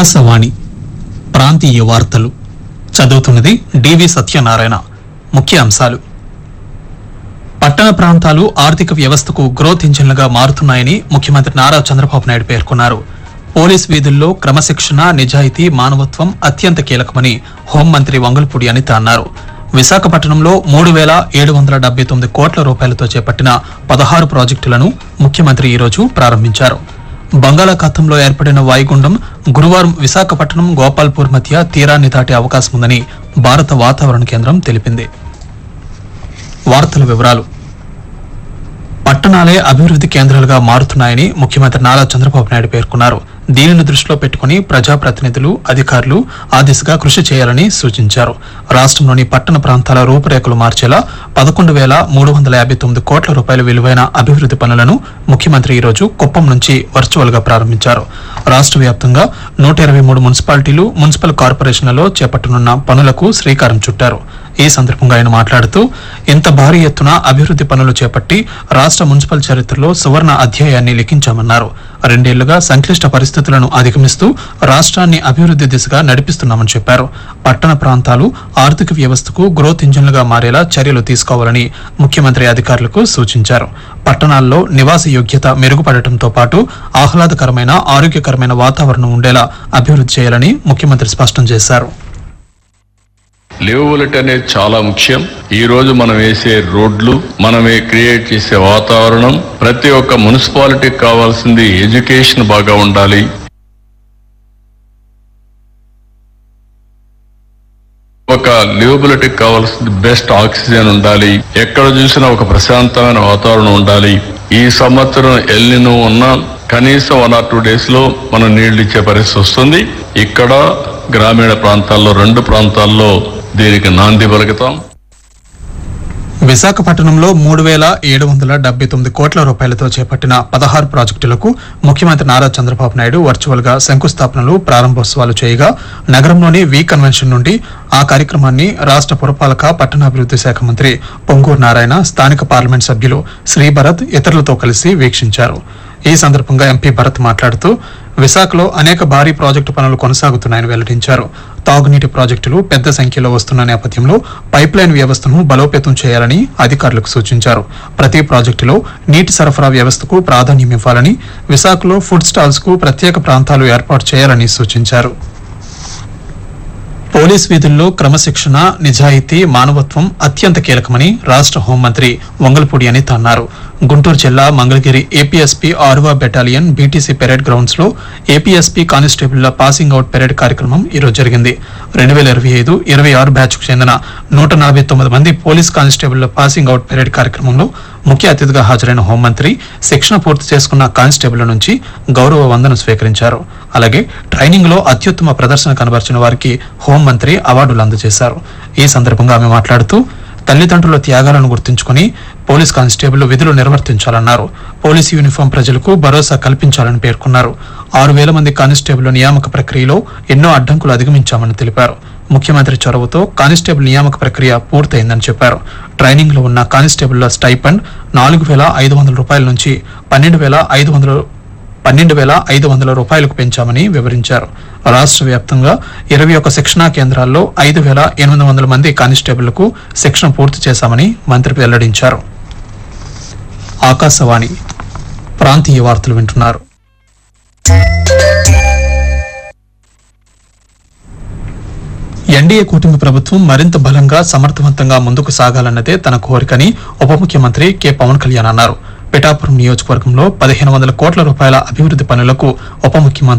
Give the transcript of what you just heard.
ఆకాశవాణి ప్రాంతీయ వార్తలు చదువుతున్నది డివి సత్యనారాయణ ముఖ్య అంశాలు పట్టణ ప్రాంతాలు ఆర్థిక వ్యవస్థకు గ్రోత్ ఇంజిన్లుగా మారుతున్నాయని ముఖ్యమంత్రి నారా చంద్రబాబు నాయుడు పేర్కొన్నారు పోలీస్ వీధుల్లో క్రమశిక్షణ నిజాయితీ మానవత్వం అత్యంత కీలకమని హోంమంత్రి వంగల్పూడి అనిత అన్నారు విశాఖపట్నంలో మూడు వేల ఏడు వందల డెబ్బై తొమ్మిది కోట్ల రూపాయలతో చేపట్టిన పదహారు ప్రాజెక్టులను ముఖ్యమంత్రి ఈరోజు ప్రారంభించారు బంగాళాఖాతంలో ఏర్పడిన వాయుగుండం గురువారం విశాఖపట్నం గోపాల్పూర్ మధ్య తీరాన్ని దాటే అవకాశం ఉందని భారత వాతావరణ కేంద్రం తెలిపింది వార్తల వివరాలు పట్టణాలే అభివృద్ధి కేంద్రాలుగా మారుతున్నాయని ముఖ్యమంత్రి నారా చంద్రబాబు నాయుడు పేర్కొన్నారు దీనిని దృష్టిలో పెట్టుకుని ప్రజాప్రతినిధులు అధికారులు ఆ దిశగా కృషి చేయాలని సూచించారు రాష్ట్రంలోని పట్టణ ప్రాంతాల రూపురేఖలు మార్చేలా పదకొండు వేల మూడు వందల యాభై తొమ్మిది కోట్ల రూపాయల విలువైన అభివృద్ధి పనులను ముఖ్యమంత్రి ఈరోజు కుప్పం నుంచి వర్చువల్ గా ప్రారంభించారు రాష్ట్ర వ్యాప్తంగా నూట ఇరవై మూడు మున్సిపాలిటీలు మున్సిపల్ కార్పొరేషన్లలో చేపట్టనున్న పనులకు శ్రీకారం చుట్టారు ఈ సందర్భంగా ఆయన మాట్లాడుతూ ఇంత భారీ ఎత్తున అభివృద్ధి పనులు చేపట్టి రాష్ట్ర మున్సిపల్ చరిత్రలో సువర్ణ అధ్యాయాన్ని లిఖించామన్నారు రెండేళ్లుగా సంక్లిష్ట పరిస్థితులను అధిగమిస్తూ రాష్ట్రాన్ని అభివృద్ధి దిశగా నడిపిస్తున్నామని చెప్పారు పట్టణ ప్రాంతాలు ఆర్థిక వ్యవస్థకు గ్రోత్ ఇంజిన్లుగా మారేలా చర్యలు తీసుకోవాలని ముఖ్యమంత్రి అధికారులకు సూచించారు పట్టణాల్లో నివాస యోగ్యత మెరుగుపడటంతో పాటు ఆహ్లాదకరమైన ఆరోగ్యకరమైన వాతావరణం ఉండేలా అభివృద్ధి చేయాలని ముఖ్యమంత్రి స్పష్టం చేశారు లివబిలిటీ అనేది చాలా ముఖ్యం ఈ రోజు మనం వేసే రోడ్లు మనమే క్రియేట్ చేసే వాతావరణం ప్రతి ఒక్క మున్సిపాలిటీకి కావాల్సింది ఎడ్యుకేషన్ బాగా ఉండాలి ఒక లివబిలిటీకి కావాల్సింది బెస్ట్ ఆక్సిజన్ ఉండాలి ఎక్కడ చూసినా ఒక ప్రశాంతమైన వాతావరణం ఉండాలి ఈ సంవత్సరం ఎల్లినో ఉన్నా కనీసం వన్ ఆర్ టూ డేస్ లో మనం నీళ్లు ఇచ్చే పరిస్థితి వస్తుంది ఇక్కడ గ్రామీణ ప్రాంతాల్లో రెండు ప్రాంతాల్లో దీనికి నాంది పలుకుతాం విశాఖపట్నంలో మూడు వేల ఏడు వందల డెబ్బై తొమ్మిది కోట్ల రూపాయలతో చేపట్టిన పదహారు ప్రాజెక్టులకు ముఖ్యమంత్రి నారా చంద్రబాబు నాయుడు వర్చువల్ గా శంకుస్థాపనలు ప్రారంభోత్సవాలు చేయగా నగరంలోని వి కన్వెన్షన్ నుండి ఆ కార్యక్రమాన్ని రాష్ట్ర పురపాలక పట్టణాభివృద్ధి శాఖ మంత్రి పొంగూరు నారాయణ స్థానిక పార్లమెంట్ సభ్యులు శ్రీభరత్ ఇతరులతో కలిసి వీక్షించారు ఈ సందర్భంగా ఎంపీ భరత్ మాట్లాడుతూ విశాఖలో అనేక భారీ ప్రాజెక్టు పనులు కొనసాగుతున్నాయని వెల్లడించారు తాగునీటి ప్రాజెక్టులు పెద్ద సంఖ్యలో వస్తున్న నేపథ్యంలో పైప్ లైన్ వ్యవస్థను బలోపేతం చేయాలని అధికారులకు సూచించారు ప్రతి ప్రాజెక్టులో నీటి సరఫరా వ్యవస్థకు ప్రాధాన్యం ఇవ్వాలని విశాఖలో ఫుడ్ స్టాల్స్ కు ప్రత్యేక ప్రాంతాలు ఏర్పాటు చేయాలని సూచించారు పోలీస్ విధుల్లో క్రమశిక్షణ నిజాయితీ మానవత్వం అత్యంత కీలకమని రాష్ట్ర హోంమంత్రి వంగల్పూడి అనిత అన్నారు గుంటూరు జిల్లా మంగళగిరి ఏపీఎస్పీ ఆరువా బెటాలియన్ బీటీసీ పెరేడ్ గ్రౌండ్స్ లో ఏపీఎస్పీ కానిస్టేబుల్ల పాసింగ్ అవుట్ పెరేడ్ కార్యక్రమం ఈరోజు జరిగింది రెండు వేల ఇరవై ఐదు ఇరవై ఆరు బ్యాచ్ కు చెందిన నూట నలభై తొమ్మిది మంది పోలీస్ కానిస్టేబుల్ల పాసింగ్ అవుట్ పెరేడ్ కార్యక్రమంలో ముఖ్య అతిథిగా హాజరైన హోంమంత్రి శిక్షణ పూర్తి చేసుకున్న కానిస్టేబుల్ నుంచి గౌరవ వందనం స్వీకరించారు అలాగే ట్రైనింగ్ లో అత్యుత్తమ ప్రదర్శన కనబరిచిన వారికి హోంమంత్రి అవార్డులు అందజేశారు ఈ సందర్భంగా ఆమె మాట్లాడుతూ తల్లిదండ్రుల త్యాగాలను గుర్తుంచుకుని పోలీస్ కానిస్టేబుల్ విధులు నిర్వర్తించాలన్నారు పోలీస్ యూనిఫామ్ ప్రజలకు భరోసా కల్పించాలని పేర్కొన్నారు ఆరు వేల మంది కానిస్టేబుల్ నియామక ప్రక్రియలో ఎన్నో అడ్డంకులు అధిగమించామని తెలిపారు ముఖ్యమంత్రి చొరవతో కానిస్టేబుల్ నియామక ప్రక్రియ పూర్తయిందని చెప్పారు ట్రైనింగ్ లో ఉన్న కానిస్టేబుల్ల స్టైపెండ్ నాలుగు వేల ఐదు వందల రూపాయల నుంచి పన్నెండు వేల ఐదు వందల పన్నెండు వేల ఐదు వందల రూపాయలకు పెంచామని వివరించారు రాష్ట్ర వ్యాప్తంగా ఇరవై ఒక్క శిక్షణా కేంద్రాల్లో ఐదు వేల ఎనిమిది వందల మంది కానిస్టేబుళ్లకు శిక్షణ పూర్తి చేశామని మంత్రి వెల్లడించారు ఆకాశవాణి ప్రాంతీయ వార్తలు వింటున్నారు ఎన్డీఏ కూటమి ప్రభుత్వం మరింత బలంగా సమర్థవంతంగా ముందుకు సాగాలన్నదే తన కోరికని ఉప ముఖ్యమంత్రి కె పవన్ కళ్యాణ్ అన్నారు పిఠాపురం నియోజకవర్గంలో పదిహేను వందల కోట్ల రూపాయల అభివృద్ధి పనులకు ఉప ముఖ్యమంత్రి